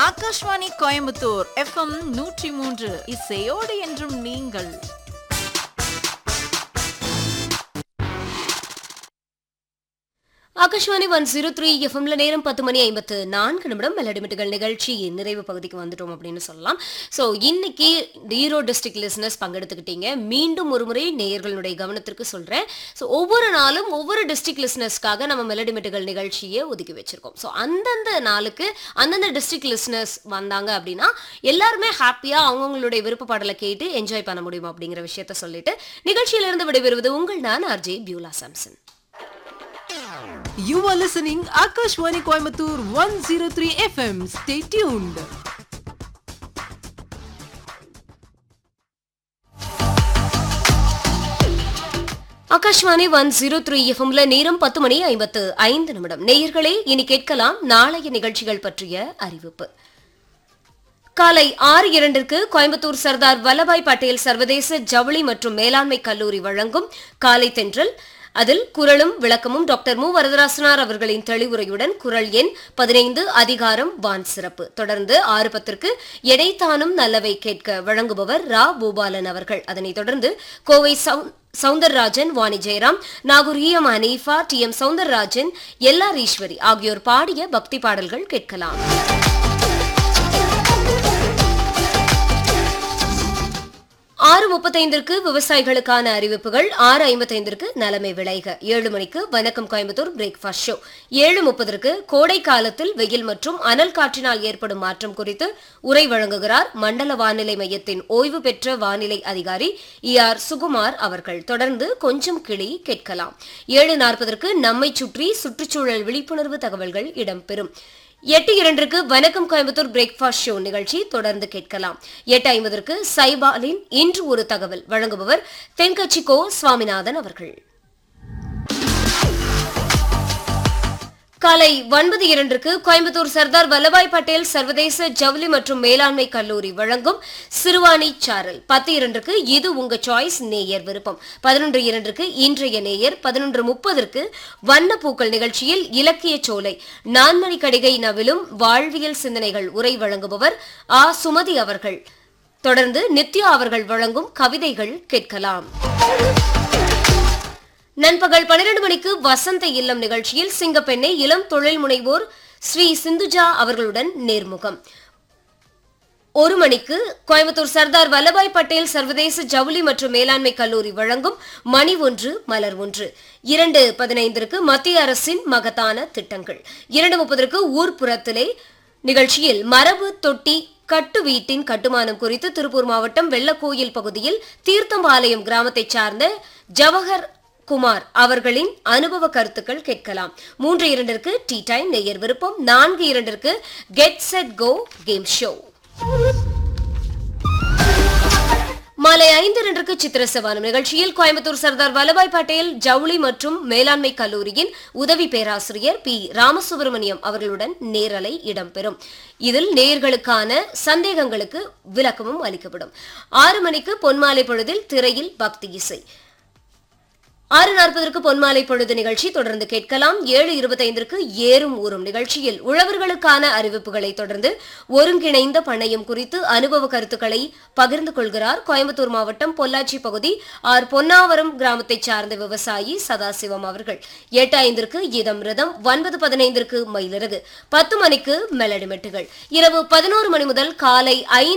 Akashvani Coimbatore FM நூற்றி மூன்று இசையோடு என்றும் நீங்கள் ஆகாஷ்வாணி ஒன் ஜீரோ த்ரீ எஃப்எம்ல நேரம் பத்து மணி ஐம்பத்து நான்கு நிமிடம் மெலடிமிட்டுகள் நிகழ்ச்சி நிறைவு பகுதிக்கு வந்துட்டோம் அப்படின்னு சொல்லலாம் ஸோ இன்னைக்கு ஈரோடு டிஸ்ட்ரிக்ட் லிசனர்ஸ் பங்கெடுத்துக்கிட்டீங்க மீண்டும் ஒரு முறை நேயர்களுடைய கவனத்திற்கு சொல்றேன் ஸோ ஒவ்வொரு நாளும் ஒவ்வொரு டிஸ்ட்ரிக்ட் லிசனர்ஸ்க்காக நம்ம மெலடிமிட்டுகள் நிகழ்ச்சியை ஒதுக்கி வச்சிருக்கோம் ஸோ அந்தந்த நாளுக்கு அந்தந்த டிஸ்ட்ரிக்ட் லிசனர்ஸ் வந்தாங்க அப்படின்னா எல்லாருமே ஹாப்பியா அவங்கவுங்களுடைய விருப்ப பாடலை கேட்டு என்ஜாய் பண்ண முடியும் அப்படிங்கிற விஷயத்த சொல்லிட்டு நிகழ்ச்சியிலிருந்து விடைபெறுவது உங்கள் நான் RJ Beulah Samson You are listening Akashwani Coimbatore 103 FM. Stay tuned. Akashvani one zero three எஃப்எம்ல நேரம் பத்து மணி ஐம்பத்து ஐந்து நிமிடம் நேயர்களே இனி கேட்கலாம் நாளைய நிகழ்ச்சிகள் பற்றிய அறிவிப்பு காலை ஆறு இரண்டிற்கு கோயம்புத்தூர் சர்தார் வல்லபாய் பட்டேல் சர்வதேச ஜவுளி மற்றும் மேலாண்மை கல்லூரி வழங்கும் காலை தென்றல் அதில் குரலும் விளக்கமும் டாக்டர் மு வரதராசனார் அவர்களின் தெளிவுரையுடன் குரல் எண் பதினைந்து அதிகாரம் வான் சிறப்பு தொடர்ந்து ஆறு பத்திற்கு எடைத்தானும் நல்லவை கேட்க வழங்குபவர் ரா பூபாலன் அவர்கள் அதனைத் தொடர்ந்து கோவை சவுண்ட் Soundararajan Vani Jayaram Nagore E M Hanifa T M Soundararajan L R Eswari ஆகியோர் பாடிய பக்தி பாடல்கள் கேட்கலாம் ஆறு முப்பத்தைந்திற்கு விவசாயிகளுக்கான அறிவிப்புகள் ஆறு ஐம்பத்தைந்திற்கு நலமை விளைக ஏழு மணிக்கு வணக்கம் கோயம்புத்தூர் பிரேக்ஃபாஸ்ட் ஷோ ஏழு முப்பதற்கு கோடை காலத்தில் வெயில் மற்றும் அனல் காற்றினால் ஏற்படும் மாற்றம் குறித்து உரை வழங்குகிறார் மண்டல வானிலை மையத்தின் ஓய்வு பெற்ற வானிலை அதிகாரி இ ஆர் சுகுமார் அவர்கள் தொடர்ந்து கொஞ்சம் கிளி கேட்கலாம் ஏழு நாற்பதற்கு நம்மை சுற்றி சுற்றுச்சூழல் விழிப்புணர்வு தகவல்கள் இடம்பெறும் எட்டு இரண்டிற்கு வணக்கம் கோயம்புத்தூர் பிரேக்ஃபாஸ்ட் ஷோ நிகழ்ச்சி தொடர்ந்து கேட்கலாம் எட்டு ஐம்பதற்கு சைபாலின் இன்று ஒரு தகவல் வழங்குபவர் தென்கட்சி கோ சுவாமிநாதன் அவர்கள் காலை ஒன்பது இரண்டுக்கு கோயம்புத்தூர் சர்தார் வல்லபாய் பட்டேல் சர்வதேச ஜவுளி மற்றும் மேலாண்மை கல்லூரி வழங்கும் சிறுவாணி சாரல் பத்து இரண்டுக்கு இது உங்க சாய்ஸ் நேயர் விருப்பம் பதினொன்று இரண்டுக்கு இன்றைய நேயர் பதினொன்று முப்பதற்கு வண்ண பூக்கள் நிகழ்ச்சியில் இலக்கிய சோலை நான்மணி கடிகை நவிலும் வாழ்வியல் சிந்தனைகள் உரை வழங்குபவர் ஆ சுமதி அவர்கள் தொடர்ந்து நித்யா அவர்கள் வழங்கும் கவிதைகள் கேட்கலாம் நண்பகல் பன்னிரண்டு மணிக்கு வசந்த இல்லம் நிகழ்ச்சியில் சிங்கப்பெண்ணை இளம் தொழில் முனைவோர் ஸ்ரீ சிந்துஜா அவர்களுடன் நேர்முகம் ஒரு மணிக்கு கோயம்புத்தூர் சர்தார் வல்லபாய் பட்டேல் சர்வதேச ஜவுளி மற்றும் மேலாண்மை கல்லூரி வழங்கும் மணி ஒன்று மலர் ஒன்று இரண்டு பதினைந்திற்கு மத்திய அரசின் மகத்தான திட்டங்கள் இரண்டு முப்பதற்கு ஊர்ப்புறத்திலே நிகழ்ச்சியில் மரபு தொட்டி கட்டு வீட்டின் கட்டுமானம் குறித்து திருப்பூர் மாவட்டம் வெள்ளக்கோயில் பகுதியில் தீர்த்தம்பாளையம் கிராமத்தைச் சார்ந்த ஜவஹர் குமார் அவர்களின் அனுபவ கருத்துக்கள் கேட்கலாம் மூன்று இரண்டிற்கு டீ டைம் நேயர் விருப்பம் நான்கு இரண்டிற்கு get set go game show மாலை ஐந்து இரண்டுக்கு சித்திர சவானம் நிகழ்ச்சியில் கோயம்புத்தூர் சர்தார் வல்லபாய் பட்டேல் ஜவுளி மற்றும் மேலாண்மை கல்லூரியின் உதவி பேராசிரியர் பி ராமசுப்பிரமணியம் அவர்களுடன் நேரலை இடம்பெறும் இதில் நேயர்களுக்கான சந்தேகங்களுக்கு விளக்கமும் அளிக்கப்படும் ஆறு மணிக்கு பொன்மாலை பொழுதில் திரையில் பக்தி இசை ஆறு நாற்பதற்கு பொன்மாலை பொழுது நிகழ்ச்சி தொடர்ந்து கேட்கலாம் ஏழு இருபத்தைந்திற்கு ஏறும் ஊறும் நிகழ்ச்சியில் உழவர்களுக்கான அறிவிப்புகளை தொடர்ந்து ஒருங்கிணைந்த பண்ணையம் குறித்து அனுபவ கருத்துக்களை பகிர்ந்து கொள்கிறார் கோயம்புத்தூர் மாவட்டம் பொள்ளாச்சி பகுதி ஆர் பொன்னாவரம் கிராமத்தைச் சார்ந்த விவசாயி சதாசிவம் அவர்கள் எட்டு ஐந்திற்கு இதம் ரதம் ஒன்பது பதினைந்திற்கு மயிலிறகு பத்து மணிக்கு மெலடிமெட்டுகள் இரவு பதினோரு மணி முதல் காலை ஐந்து